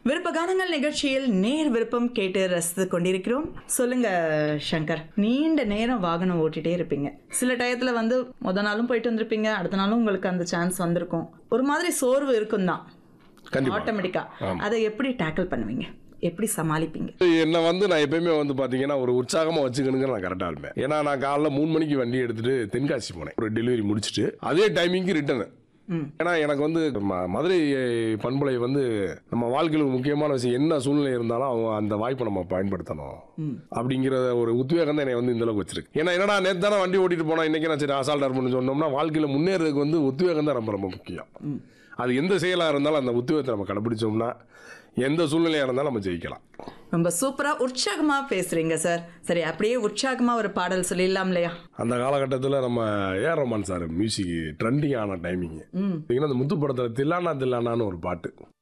விருப்ப கானங்கள் நிகழ்ச்சியில் நேர் விருப்பம் கேட்டு ரசித்து கொண்டிருக்கிறோம் சொல்லுங்க சங்கர் நீண்ட நேரம் வாகனம் ஓட்டிட்டே இருப்பீங்க சில டயத்துல வந்து முத நாளும் போயிட்டு வந்திருப்பீங்க அடுத்த நாளும் உங்களுக்கு அந்த சான்ஸ் வந்திருக்கும் ஒரு மாதிரி சோர்வு இருக்கும் தான் கண்டிப்பா. ஆட்டோமேட்டிக்கா அதை எப்படி டேக்கிள் பண்ணுவீங்க எப்படி சமாளிப்பீங்க என்னை வந்து நான் எப்பயுமே வந்து பாத்தீங்கன்னா ஒரு உற்சாகமா வச்சுக்கணுங்க நான் கரெக்டா இருப்பேன் ஏன்னா நான் காலைல மூணு மணிக்கு வண்டி எடுத்துட்டு தென்காசி போனேன் ஒரு டெலிவரி முடிச்சுட்டு அதே டைமிங்க்கு ரிட்டர்னு ஏன்னா எனக்கு வந்து ம- மதுரை பண்பலை வந்து நம்ம வாழ்க்கையில் ஒரு முக்கியமான விஷயம் என்ன சூழ்நிலை இருந்தாலும் அவங்க அந்த வாய்ப்பை நம்ம பயன்படுத்தணும் அப்படிங்கிற ஒரு உத்வேகம் தான் என்னை வந்து இந்த அளவுக்கு வச்சிருக்கு ஏன்னா என்னடா நேத்து தானே வண்டி ஓட்டிட்டு போனா இன்னைக்கு நான் சரி அசால்ட் இருப்பேன்னு சொன்னோம்னா வாழ்க்கையில் முன்னேறதுக்கு வந்து உத்வேகம் தான் ரொம்ப ரொம்ப முக்கியம் அது எந்த செயலாக இருந்தாலும் அந்த உத்வேகத்தை நம்ம கடைபிடிச்சோம்னா எந்த சூழ்நிலையாக இருந்தாலும் நம்ம ஜெயிக்கலாம் ரொம்ப சூப்பரா உற்சாகமா பேசுறீங்க சார் சரி அப்படியே உற்சாகமா ஒரு பாடல் சொல்லிடலாம் இல்லையா அந்த காலகட்டத்தில் நம்ம AR Rahman sir music trending ஆன டைமிங் அந்த முத்து படத்தில் தில்லானா தில்லானான்னு ஒரு பாட்டு